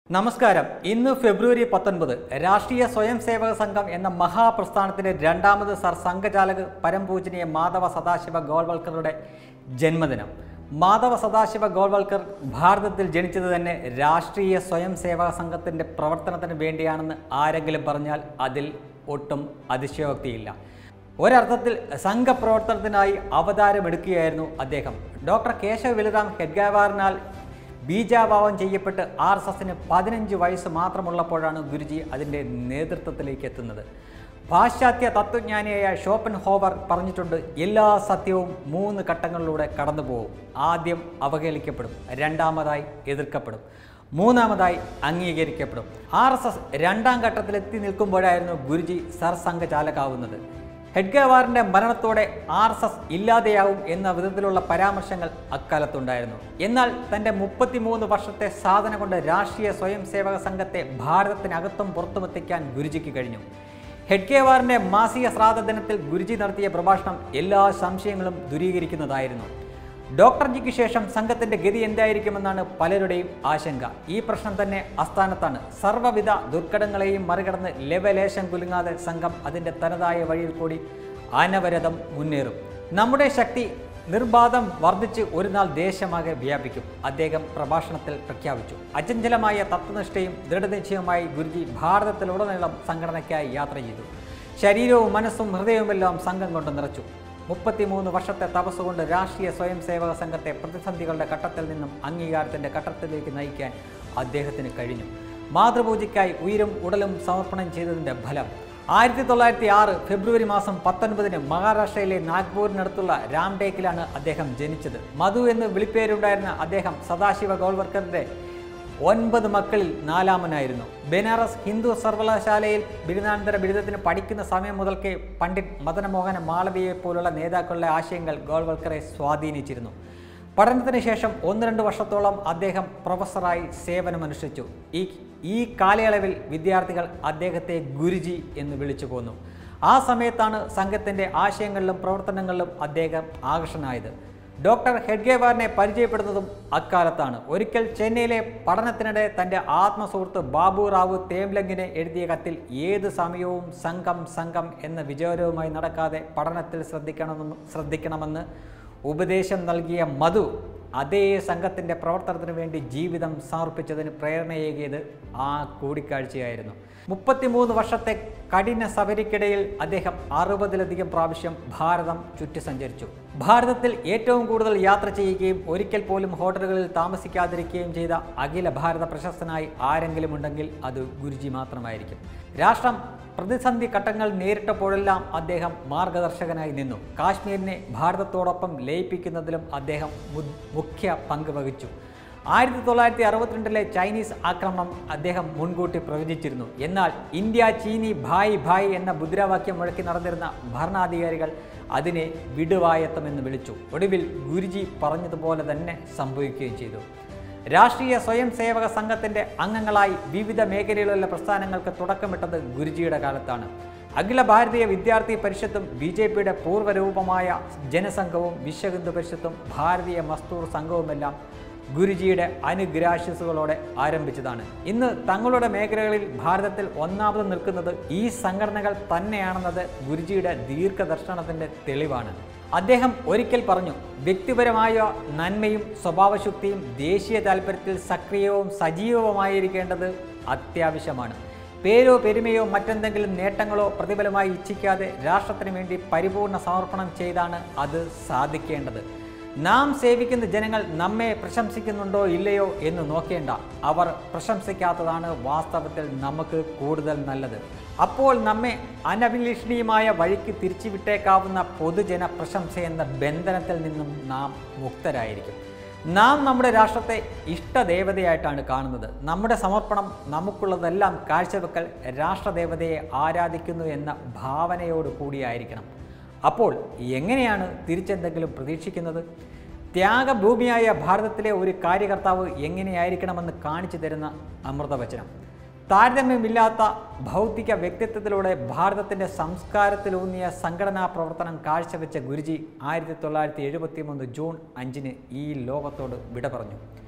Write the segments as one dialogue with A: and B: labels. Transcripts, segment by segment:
A: നമസ്കാരം ഇന്ന് ഫെബ്രുവരി പത്തൊൻപത് രാഷ്ട്രീയ സ്വയം സേവക സംഘം എന്ന മഹാപ്രസ്ഥാനത്തിന്റെ രണ്ടാമത് സർ സംഘചാലക് പരംപൂജനീയ മാധവ സദാശിവ ഗോൾവൽക്കറുടെ ജന്മദിനം മാധവ സദാശിവ ഗോൾവൽക്കർ ഭാരതത്തിൽ ജനിച്ചത് തന്നെ രാഷ്ട്രീയ സ്വയം സേവക സംഘത്തിന്റെ പ്രവർത്തനത്തിന് വേണ്ടിയാണെന്ന് ആരെങ്കിലും പറഞ്ഞാൽ അതിൽ ഒട്ടും അതിശയോക്തിയില്ല ഒരർത്ഥത്തിൽ സംഘപ്രവർത്തനത്തിനായി അവതാരമെടുക്കുകയായിരുന്നു അദ്ദേഹം ഡോക്ടർ കേശവ ബലിറാം ഹെഡ്ഗാവാറിനാൽ ബീജാഭാവം ചെയ്യപ്പെട്ട് ആർ എസ് എസിന് പതിനഞ്ച് വയസ്സ് മാത്രമുള്ളപ്പോഴാണ് ഗുരുജി അതിൻ്റെ നേതൃത്വത്തിലേക്ക് എത്തുന്നത് പാശ്ചാത്യ തത്വജ്ഞാനിയായ ഷോപ്പൻ ഹോവർ പറഞ്ഞിട്ടുണ്ട് എല്ലാ സത്യവും മൂന്ന് ഘട്ടങ്ങളിലൂടെ കടന്നു പോകും ആദ്യം അവഹേളിക്കപ്പെടും രണ്ടാമതായി എതിർക്കപ്പെടും മൂന്നാമതായി അംഗീകരിക്കപ്പെടും ആർ എസ് എസ് രണ്ടാം ഘട്ടത്തിലെത്തി നിൽക്കുമ്പോഴായിരുന്നു ഗുരുജി സർസംഘചാലകാവുന്നത് ഹെഡ്ഗവാറിന്റെ മരണത്തോടെ ആർ എസ് എസ് ഇല്ലാതെയാവും എന്ന വിധത്തിലുള്ള പരാമർശങ്ങൾ അക്കാലത്തുണ്ടായിരുന്നു എന്നാൽ തന്റെ മുപ്പത്തിമൂന്ന് വർഷത്തെ സാധന കൊണ്ട് രാഷ്ട്രീയ സ്വയം സേവക സംഘത്തെ ഭാരതത്തിനകത്തും പുറത്തുമെത്തിക്കാൻ ഗുരുജിക്ക് കഴിഞ്ഞു ഹെഡ്ഗേവാറിന്റെ മാസിക ശ്രാദ്ധ ദിനത്തിൽ ഗുരുജി നടത്തിയ പ്രഭാഷണം എല്ലാ സംശയങ്ങളും ദൂരീകരിക്കുന്നതായിരുന്നു ഡോക്ടർ ജിക്ക് ശേഷം സംഘത്തിന്റെ ഗതി എന്തായിരിക്കുമെന്നാണ് പലരുടെയും ആശങ്ക ഈ പ്രശ്നം തന്നെ അസ്ഥാനത്താണ് സർവ്വവിധ ദുർഘടങ്ങളെയും മറികടന്ന് ലെവലേശം കുലുങ്ങാതെ സംഘം അതിന്റെ തനതായ വഴിയിൽ കൂടി അനവരതം മുന്നേറും നമ്മുടെ ശക്തി നിർബാധം വർദ്ധിച്ച് ഒരു നാൾ ദേശമാകെ വ്യാപിക്കും അദ്ദേഹം പ്രഭാഷണത്തിൽ പ്രഖ്യാപിച്ചു അചഞ്ചലമായ തത്വനിഷ്ഠയും ദൃഢനിശ്ചയവുമായി ഗുരുജി ഭാരതത്തിലുടനീളം സംഘടനയ്ക്കായി യാത്ര ചെയ്തു ശരീരവും മനസ്സും ഹൃദയവുമെല്ലാം സംഘം കൊണ്ട് നിറച്ചു മുപ്പത്തിമൂന്ന് വർഷത്തെ തപസ്സുകൊണ്ട് രാഷ്ട്രീയ സ്വയം സേവക സംഘത്തെ പ്രതിസന്ധികളുടെ ഘട്ടത്തിൽ നിന്നും അംഗീകാരത്തിന്റെ ഘട്ടത്തിലേക്ക് നയിക്കാൻ അദ്ദേഹത്തിന് കഴിഞ്ഞു മാതൃപൂജയ്ക്കായി ഉയരും ഉടലും സമർപ്പണം ചെയ്തതിന്റെ ഫലം ആയിരത്തി തൊള്ളായിരത്തി ആറ് ഫെബ്രുവരി മാസം പത്തൊൻപതിന് മഹാരാഷ്ട്രയിലെ നാഗ്പൂരിനടുത്തുള്ള രാംടേക്കിലാണ് അദ്ദേഹം ജനിച്ചത് മധു എന്ന് വിളിപ്പേരുണ്ടായിരുന്ന അദ്ദേഹം സദാശിവ ഗോൾവർക്കറിന്റെ ഒൻപത് മക്കളിൽ നാലാമനായിരുന്നു ബനാറസ് ഹിന്ദു സർവകലാശാലയിൽ ബിരുദാനന്തര ബിരുദത്തിന് പഠിക്കുന്ന സമയം മുതൽക്കേ പണ്ഡിറ്റ് മദനമോഹന മാളവിയെ പോലുള്ള നേതാക്കളുടെ ആശയങ്ങൾ ഗോൾവൽക്കറെ സ്വാധീനിച്ചിരുന്നു പഠനത്തിന് ശേഷം ഒന്ന് രണ്ട് വർഷത്തോളം അദ്ദേഹം പ്രൊഫസറായി സേവനമനുഷ്ഠിച്ചു ഈ ഈ കാലയളവിൽ വിദ്യാർത്ഥികൾ അദ്ദേഹത്തെ ഗുരുജി എന്ന് വിളിച്ചു പോന്നു ആ സമയത്താണ് സംഘത്തിൻ്റെ ആശയങ്ങളിലും പ്രവർത്തനങ്ങളിലും അദ്ദേഹം ആകർഷനായത് ഡോക്ടർ ഹെഡ്ഗേവാറിനെ പരിചയപ്പെടുന്നതും അക്കാലത്താണ് ഒരിക്കൽ ചെന്നൈയിലെ പഠനത്തിനിടെ തൻ്റെ ആത്മസുഹൃത്ത് ബാബു റാവു തേംലങ്ങിനെ എഴുതിയ കത്തിൽ ഏത് സമയവും സംഘം സംഘം എന്ന വിചാരവുമായി നടക്കാതെ പഠനത്തിൽ ശ്രദ്ധിക്കണമെന്ന് ശ്രദ്ധിക്കണമെന്ന് ഉപദേശം നൽകിയ മധു അതേ സംഘത്തിൻ്റെ പ്രവർത്തനത്തിന് വേണ്ടി ജീവിതം സമർപ്പിച്ചതിന് പ്രേരണയേകിയത് ആ കൂടിക്കാഴ്ചയായിരുന്നു മുപ്പത്തിമൂന്ന് വർഷത്തെ കഠിന സബരിക്കിടയിൽ അദ്ദേഹം അറുപതിലധികം പ്രാവശ്യം ഭാരതം ചുറ്റി സഞ്ചരിച്ചു ഭാരതത്തിൽ ഏറ്റവും കൂടുതൽ യാത്ര ചെയ്യുകയും ഒരിക്കൽ പോലും ഹോട്ടലുകളിൽ താമസിക്കാതിരിക്കുകയും ചെയ്ത അഖില ഭാരത പ്രശസ്തനായി ആരെങ്കിലും ഉണ്ടെങ്കിൽ അത് ഗുരുജി മാത്രമായിരിക്കും രാഷ്ട്രം പ്രതിസന്ധി ഘട്ടങ്ങൾ നേരിട്ടപ്പോഴെല്ലാം അദ്ദേഹം മാർഗദർശകനായി നിന്നു കാശ്മീരിനെ ഭാരതത്തോടൊപ്പം ലയിപ്പിക്കുന്നതിലും അദ്ദേഹം മു- മുഖ്യ പങ്ക് വഹിച്ചു ആയിരത്തി തൊള്ളായിരത്തി അറുപത്തിരണ്ടിലെ ചൈനീസ് ആക്രമണം അദ്ദേഹം മുൻകൂട്ടി പ്രവചിച്ചിരുന്നു എന്നാൽ ഇന്ത്യ ചീനി ഭായ് ഭായ് എന്ന മുദ്രാവാക്യം മുഴക്കി നടന്നിരുന്ന ഭരണാധികാരികൾ അതിനെ വിടുവായത്തം എന്ന് വിളിച്ചു ഒടുവിൽ ഗുരുജി പറഞ്ഞതുപോലെ തന്നെ സംഭവിക്കുകയും ചെയ്തു രാഷ്ട്രീയ സ്വയം സേവക സംഘത്തിന്റെ അംഗങ്ങളായി വിവിധ മേഖലയിലുള്ള പ്രസ്ഥാനങ്ങൾക്ക് തുടക്കമിട്ടത് ഗുരുജിയുടെ കാലത്താണ് അഖില ഭാരതീയ വിദ്യാർത്ഥി പരിഷത്തും ബി ജെ പിയുടെ പൂർവ്വരൂപമായ ജനസംഘവും വിശ്വഹിന്ദു പരിഷത്തും ഭാരതീയ മസ്തൂർ സംഘവുമെല്ലാം ഗുരുജിയുടെ അനുഗ്രാശിസുകളോടെ ആരംഭിച്ചതാണ് ഇന്ന് തങ്ങളുടെ മേഖലകളിൽ ഭാരതത്തിൽ ഒന്നാമത് നിൽക്കുന്നത് ഈ സംഘടനകൾ തന്നെയാണെന്നത് ഗുരുജിയുടെ ദീർഘദർശനത്തിന്റെ തെളിവാണ് അദ്ദേഹം ഒരിക്കൽ പറഞ്ഞു വ്യക്തിപരമായ നന്മയും സ്വഭാവശുദ്ധിയും ദേശീയ താൽപ്പര്യത്തിൽ സക്രിയവും സജീവവുമായിരിക്കേണ്ടത് അത്യാവശ്യമാണ് പേരോ പെരുമയോ മറ്റെന്തെങ്കിലും നേട്ടങ്ങളോ പ്രതിഫലമായി ഇച്ഛിക്കാതെ രാഷ്ട്രത്തിന് വേണ്ടി പരിപൂർണ സമർപ്പണം ചെയ്താണ് അത് സാധിക്കേണ്ടത് നാം സേവിക്കുന്ന ജനങ്ങൾ നമ്മെ പ്രശംസിക്കുന്നുണ്ടോ ഇല്ലയോ എന്ന് നോക്കേണ്ട അവർ പ്രശംസിക്കാത്തതാണ് വാസ്തവത്തിൽ നമുക്ക് കൂടുതൽ നല്ലത് അപ്പോൾ നമ്മെ അനഭിലഷണീയമായ വഴിക്ക് തിരിച്ചുവിട്ടേക്കാവുന്ന പൊതുജന പ്രശംസ എന്ന ബന്ധനത്തിൽ നിന്നും നാം മുക്തരായിരിക്കും നാം നമ്മുടെ രാഷ്ട്രത്തെ ഇഷ്ടദേവതയായിട്ടാണ് കാണുന്നത് നമ്മുടെ സമർപ്പണം നമുക്കുള്ളതെല്ലാം കാഴ്ചവെക്കൽ രാഷ്ട്രദേവതയെ ആരാധിക്കുന്നു എന്ന ഭാവനയോട് കൂടിയായിരിക്കണം അപ്പോൾ എങ്ങനെയാണ് തിരിച്ചെന്തെങ്കിലും പ്രതീക്ഷിക്കുന്നത് ത്യാഗഭൂമിയായ ഭാരതത്തിലെ ഒരു കാര്യകർത്താവ് എങ്ങനെയായിരിക്കണമെന്ന് കാണിച്ചു തരുന്ന അമൃതവചനം താരതമ്യമില്ലാത്ത ഭൗതിക വ്യക്തിത്വത്തിലൂടെ ഭാരതത്തിൻ്റെ സംസ്കാരത്തിലൂന്നിയ സംഘടനാ പ്രവർത്തനം കാഴ്ചവെച്ച ഗുരുജി ആയിരത്തി തൊള്ളായിരത്തി എഴുപത്തി മൂന്ന് ജൂൺ അഞ്ചിന് ഈ ലോകത്തോട് വിട പറഞ്ഞു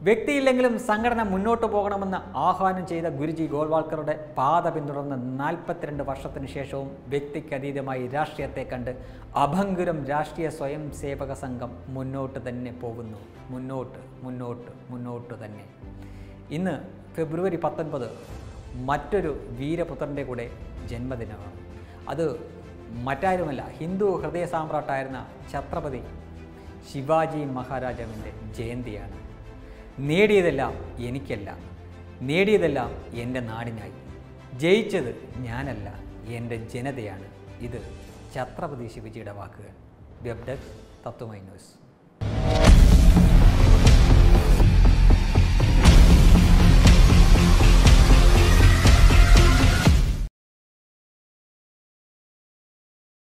A: വ്യക്തിയില്ലെങ്കിലും സംഘടന മുന്നോട്ട് പോകണമെന്ന് ആഹ്വാനം ചെയ്ത ഗുരുജി ഗോൾവാൾക്കറുടെ പാത പിന്തുടർന്ന് നാൽപ്പത്തിരണ്ട് വർഷത്തിന് ശേഷവും വ്യക്തിക്കതീതമായി രാഷ്ട്രീയത്തെ കണ്ട് അഭംഗുരം രാഷ്ട്രീയ സ്വയം സേവക സംഘം മുന്നോട്ട് തന്നെ പോകുന്നു മുന്നോട്ട് മുന്നോട്ട് മുന്നോട്ട് തന്നെ ഇന്ന് ഫെബ്രുവരി പത്തൊൻപത് മറ്റൊരു വീരപുത്രൻ്റെ കൂടെ ജന്മദിനമാണ് അത് മറ്റാരുമല്ല ഹിന്ദു ഹൃദയ സാമ്രാട്ടായിരുന്ന ഛത്രപതി ശിവാജി മഹാരാജാവിൻ്റെ ജയന്തിയാണ് നേടിയതെല്ലാം എനിക്കല്ല നേടിയതെല്ലാം എൻ്റെ നാടിനായി ജയിച്ചത് ഞാനല്ല എൻ്റെ ജനതയാണ് ഇത് ഛത്രപതി ശിവജിയുടെ വാക്കുകൾ വെബ് ഡെസ്ക് തത്വമൈ ന്യൂസ്